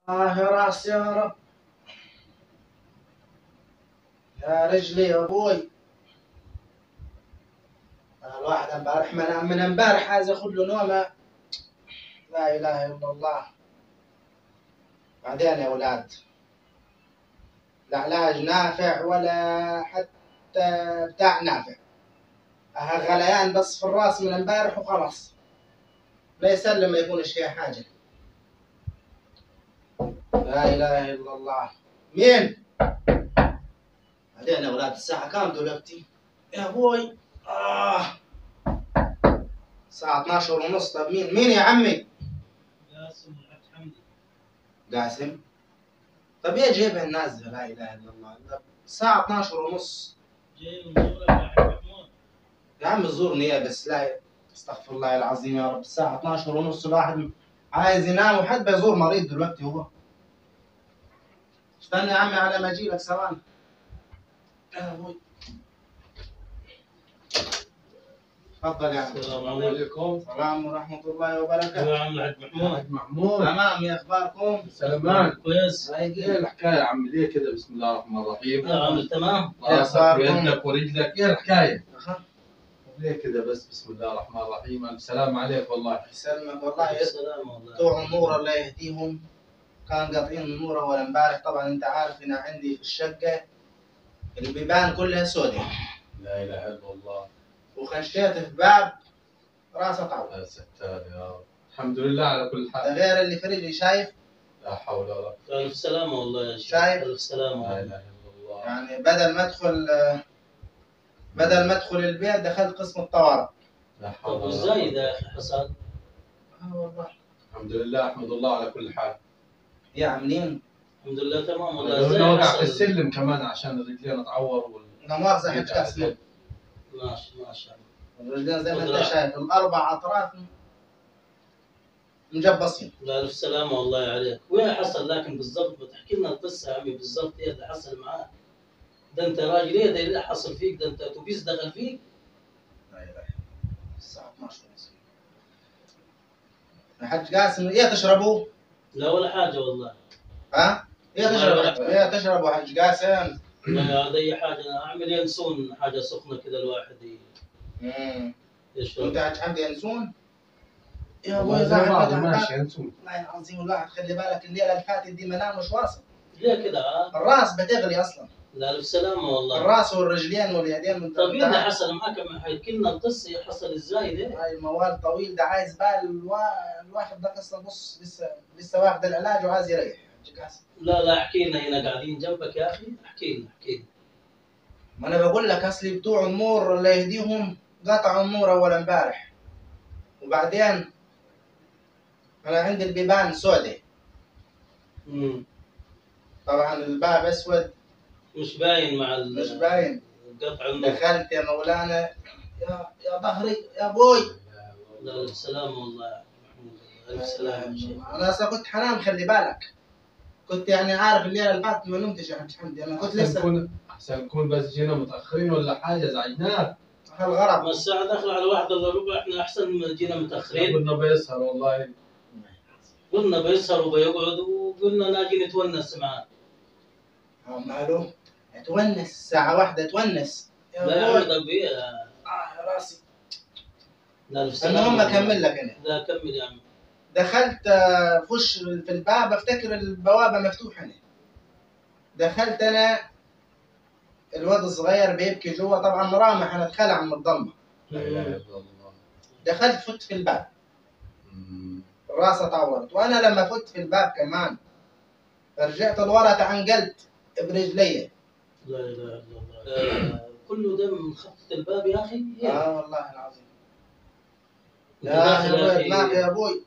آه يا راس يا رب يا رجلي يا أبوي آه، الواحد امبارح من من امبارح عايز ياخذ له نومه لا اله الا الله بعدين يا اولاد لا علاج نافع ولا حتى بتاع نافع آه، غليان بس في الراس من امبارح وخلاص لا يسلم ما يكونش فيها حاجه لا اله الا الله مين؟ بعدين يا اولاد الساعه كام دلوقتي؟ يا ابوي آه الساعة 12 ونص طب مين مين يا عمي؟ قاسم الحاج حمدي قاسم طب ايه جايبها الناس لا اله الا الله طب الساعة 12 ونص جاي من زورك يا حاج محمود يا عم زورني يا بس لا استغفر الله العظيم يا رب الساعة 12 ونص الواحد عايز ينام وحد بيزور مريض دلوقتي هو استنى يا عمي على ما اجي لك ثواني يا أبوي. تفضل يا عم السلام عليكم عليكم السلام ورحمة الله وبركاته يا عم الحاج محمود حاج محمود تمام يا اخباركم؟ سلمان كويس ايه الحكايه يا عم ليه كده بسم الله الرحمن الرحيم يا عم تمام راسك أخباركم؟ ويدك ورجلك ايه الحكايه أخا، ليه كده بس بسم الله الرحمن الرحيم الف سلام عليك والله يسلمك والله السلام والله بتوع النور الله يهديهم كان قاطعين النور اول امبارح طبعا انت عارف انا عندي في الشقه البيبان كلها سوداء لا اله الا الله وخشيت في باب راسه طاوله يا ستار يا رب الحمد لله على كل ده حال غير اللي في رجلي شايف لا حول ولا قوه ألف سلامة والله يا شيخ شايف؟ ألف سلامة لا والله. اله الا الله يعني بدل ما ادخل بدل ما ادخل البيت دخلت قسم الطوارئ لا حول طب ولا وازاي قوه ده يا أخي حصل؟ اه والله الحمد لله احمد الله على كل حال يا عملين الحمد لله تمام والله لو ازاي نوقع في حصل؟ السلم كمان عشان رجلينا تعور وال... لا مؤاخذه حج كاسمين ماشي ماشي الرجلين زي ما انت شايف الاربع اطراف مجبصين لا ألف سلامة والله عليك وين حصل لكن بالضبط بتحكي لنا القصة يا عمي بالضبط ايه اللي حصل معاك ده انت راجل ايه ده اللي حصل فيك ده انت اتوبيس دخل فيك لا اله الا الله الساعه 12 ونص يا حج قاسم ايه تشربوا؟ لا ولا حاجة والله ها؟ ايه تشرب؟ ايه تشرب يا حج قاسم؟ لا هذا اي حاجة انا اعمل ينسون حاجة سخنة كذا الواحد ي- امم يشرب وانت حج حمدي ينسون؟ يا ابوي والله زي بعض الواحد ماشي بدأ- انسون والله العظيم الواحد خلي بالك الليله اللي فاتت دي منام مش واصل ليه كذا ها؟ الراس بتغلي اصلا لا ألف سلامة والله الراس والرجلين واليدين من طيب ايه اللي حصل معك ما حكي لنا القصة حصل ازاي ده؟ هاي الموال طويل ده عايز بال الوا... الواحد ده اصلا بص لسه لسه واخد العلاج وعايز يريح حج قاسم لا لا احكي لنا هنا قاعدين جنبك يا اخي احكي لنا احكي لنا ما انا بقول لك اصلي بتوع النور الله يهديهم قطعوا النور اول امبارح وبعدين انا عندي البيبان سوداء مم. طبعا الباب اسود مش باين مع ال- مش باين قطع النور دخلت يا مولانا يا يا ظهري يا ابوي لا الف سلامة والله يا محمود الف سلامة يا شيخ انا اصلا كنت حنام خلي بالك كنت يعني عارف الليله اللي فاتت ما نمتش يا حاج حمدي انا كنت احسن لسه نكون احسن نكون بس جينا متاخرين ولا حاجه زعجناك هالغرض ما الساعة داخلة على واحدة الا ربع احنا احسن ما جينا متأخرين قلنا بيسهر والله قلنا بيسهر وبيقعد وقلنا ناجي نتونس معاه ماله تونس الساعه واحدة تونس يا لا يا ابوي عم طب ايه اه يا راسي لا الف سلامة المهم والله. اكمل لك انا لا كمل يا عم دخلت آه، خش في الباب افتكر البوابه مفتوحه هنا دخلت انا الواد الصغير بيبكي جوا طبعا رامح انا اتخلع من الضمه لا اله الا الله دخلت فت في الباب مم. راسه تعورت وانا لما فت في الباب كمان رجعت لورا تعنقلت برجلي لا اله الا الله آه، كله دم خبطة الباب يا اخي إيه؟ اه والله العظيم أنت لا داخل يا يا ابوي دماغي اخي يا ابوي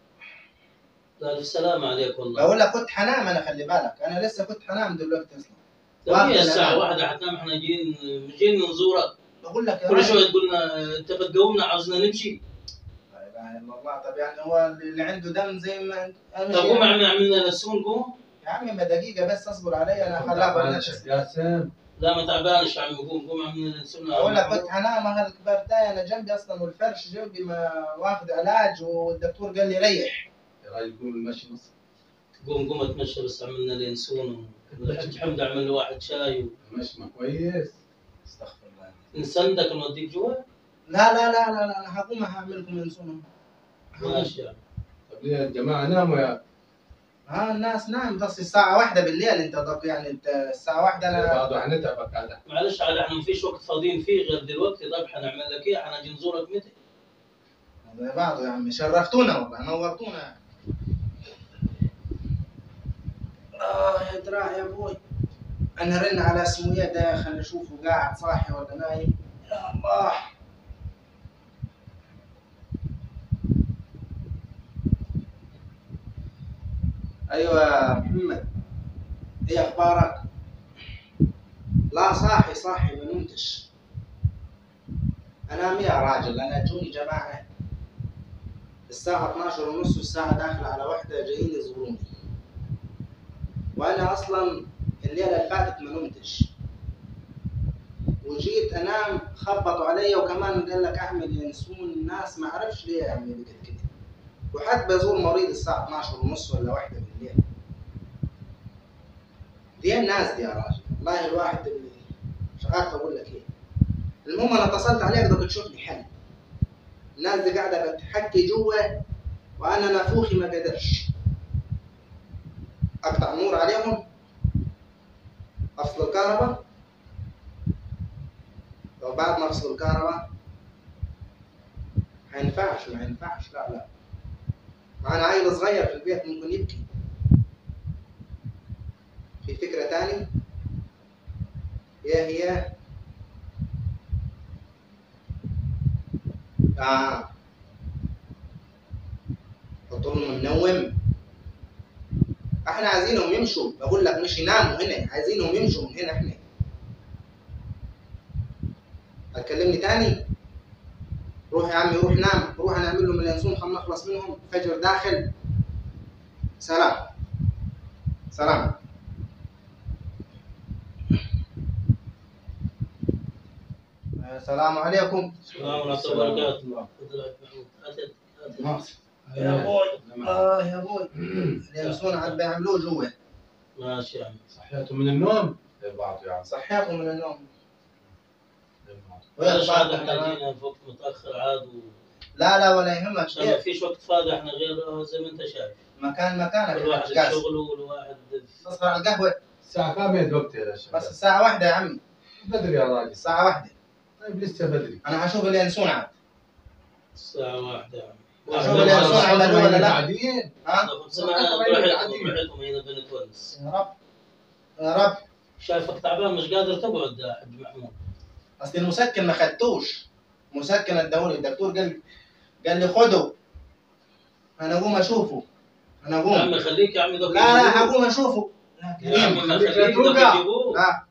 لا الف سلامة عليك والله بقول لك كنت حنام انا خلي بالك انا لسه كنت حنام دلوقتي اصلا طيب واحد هي الساعة الآن. واحدة حتنام احنا جايين جايين نزورك بقول لك يا كل راجل شوية تقول لنا انت بتقومنا عاوزنا نمشي لا اله الا الله طب يعني هو اللي عنده دم زي ما انت أنا طب مش- قوم عملنا عملنا نسون قوم يا عمي ما دقيقة بس اصبر علي انا كنت خلاها تعبان بنفس يا قاسم لا ما تعبانش يا عم قوم قوم عملنا نسون اقول لك كنت حنام هالكبرتاي انا جنبي اصلا والفرش جنبي ما واخد علاج والدكتور قال لي ريح يا راجل قول المشي نص قوم قوم اتمشى بس عملنا لي ينسون الحاج حمد عمل له واحد شاي مشمى كويس استغفر الله ونسندك نوديك جوا لا لا لا لا لا انا هقوم هعملكم ينسون ماشي يعني طب ليه يا جماعه ناموا يا ها الناس نام بس الساعة واحدة بالليل انت طب يعني انت الساعة واحدة انا بعض حنتعبك هذا معلش على احنا ما فيش وقت فاضيين فيه غير دلوقتي طيب حنعمل لك ايه حنجي نزورك متى؟ زي بعضه يا عمي شرفتونا والله نورتونا اه يا دراع يا ابوي انا رن على سموية ده خلينا نشوفه قاعد صاحي ولا نايم يا الله ايوه يا محمد ايه اخبارك لا صاحي صاحي ما نمتش انام يا راجل انا جوني جماعه الساعة 12 ونص والساعة داخلة على واحدة جايين يزوروني وأنا أصلا الليلة اللي فاتت ما نمتش وجيت أنام خبطوا علي وكمان قال لك أعمل ينسون الناس ما أعرفش ليه يعملوا لي كده كده وحد بزور مريض الساعة 12 ونص ولا واحدة بالليل دي الناس دي يا راجل والله الواحد اللي مش عارف أقول لك إيه المهم أنا اتصلت عليك بدك تشوف لي حل الناس دي قاعده بتحكي جوا وانا نافوخي ما قدرش اقطع النور عليهم افصل الكهرباء لو بعد ما افصل الكهرباء ما ينفعش ما ينفعش لا لا معانا عيل صغير في البيت ممكن يبكي في فكرة تاني هي هي آه حط لهم منوم احنا عايزينهم يمشوا بقول لك مش يناموا هنا عايزينهم يمشوا من هنا احنا هتكلمني تاني روح يا عمي روح نام روح نعمل لهم اليانسون خلينا نخلص منهم فجر داخل سلام سلام السلام عليكم السلام ورحمة الله وبركاته تفضل يا محمود هات- هات. يا ابوي اه يا ابوي اليانسون عاد بيعملوه جوا ماشي يا عم صحيتوا من النوم زي بعض يا عم صحيكم من النوم زي بعض. معلش عاد أخبارك احنا تمام؟ جينا في وقت متأخر عاد و- لا لا ولا يهمك عشان ما كيف فيش وقت فاضي احنا غير آه، زي ما انت شايف مكان مكانك كل واحد يا كاس شغله والواحد تصحى على القهوة الساعة كام يا دكتور يا شباب؟ بس الساعة واحدة يا عمي بدري يا راجل الساعة واحدة طيب لسه بدري أنا هشوف اليانسون عاد الساعة واحدة يا عم وشوف واحدة اليانسون وخلاص. عملوه ولا لا بعدين ها ناخذ سمعة براحتهم براحتهم هنا بنتونس يا رب يا رب شايفك تعبان مش قادر تقعد يا حاج محمود أصل المسكن ما خدتوش مسكن اداهولي الدكتور قال قال لي خده أنا أقوم أشوفه أنا يا أقوم عمي خليك يا عمي لا دوك لا يجيبوه. هقوم أشوفه لا يا عمي كريم ما خليك خليك دوك توقع. يجيبوه لا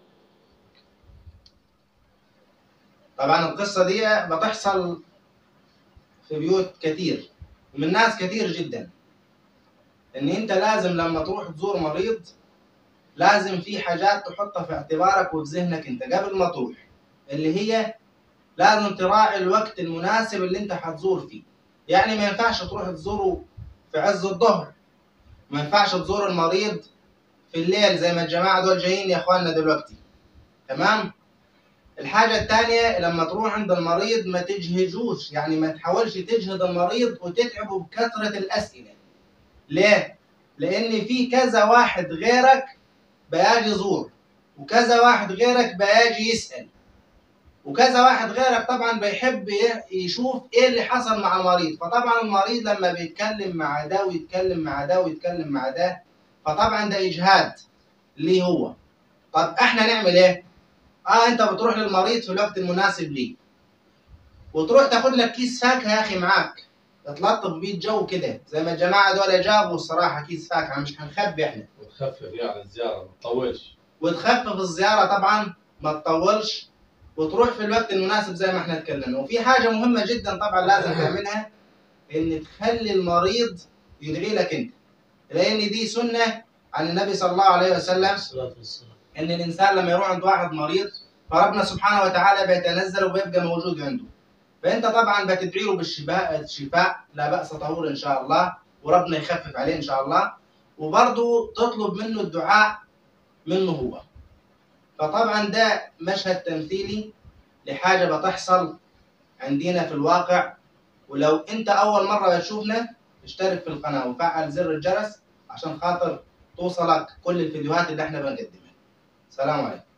طبعا القصة دي بتحصل في بيوت كتير ومن ناس كتير جدا ان انت لازم لما تروح تزور مريض لازم في حاجات تحطها في اعتبارك وفي ذهنك انت قبل ما تروح اللي هي لازم تراعي الوقت المناسب اللي انت هتزور فيه يعني ما ينفعش تروح تزوره في عز الظهر ما ينفعش تزور المريض في الليل زي ما الجماعة دول جايين يا اخواننا دلوقتي تمام الحاجة الثانية لما تروح عند المريض ما تجهجوش يعني ما تحاولش تجهد المريض وتتعبه بكثرة الأسئلة ليه؟ لأن في كذا واحد غيرك بيجي يزور وكذا واحد غيرك بيجي يسأل وكذا واحد غيرك طبعا بيحب ي- يشوف ايه اللي حصل مع المريض فطبعا المريض لما بيتكلم مع ده ويتكلم مع ده ويتكلم مع ده فطبعا ده اجهاد ليه هو طب احنا نعمل ايه اه انت بتروح للمريض في الوقت المناسب ليه وتروح تاخد لك كيس فاكهه يا اخي معاك تلطف بيه الجو كده زي ما الجماعه دول جابوا الصراحه كيس فاكهه مش هنخبي احنا وتخفف يعني الزيارة ما تطولش وتخفف الزياره طبعا ما تطولش وتروح في الوقت المناسب زي ما احنا اتكلمنا وفي حاجه مهمه جدا طبعا لازم تعملها ان تخلي المريض يدعي لك انت لان دي سنه عن النبي صلى الله عليه وسلم الصلاة والسلام ان الانسان لما يروح عند واحد مريض فربنا سبحانه وتعالى بيتنزل وبيبقى موجود عنده فانت طبعا بتدعي له بالشفاء الشفاء لا باس طهور ان شاء الله وربنا يخفف عليه ان شاء الله وبرضه تطلب منه الدعاء منه هو فطبعا ده مشهد تمثيلي لحاجة بتحصل عندنا في الواقع ولو انت اول مرة بتشوفنا اشترك في القناة وفعل زر الجرس عشان خاطر توصلك كل الفيديوهات اللي احنا بنقدمها سلام عليكم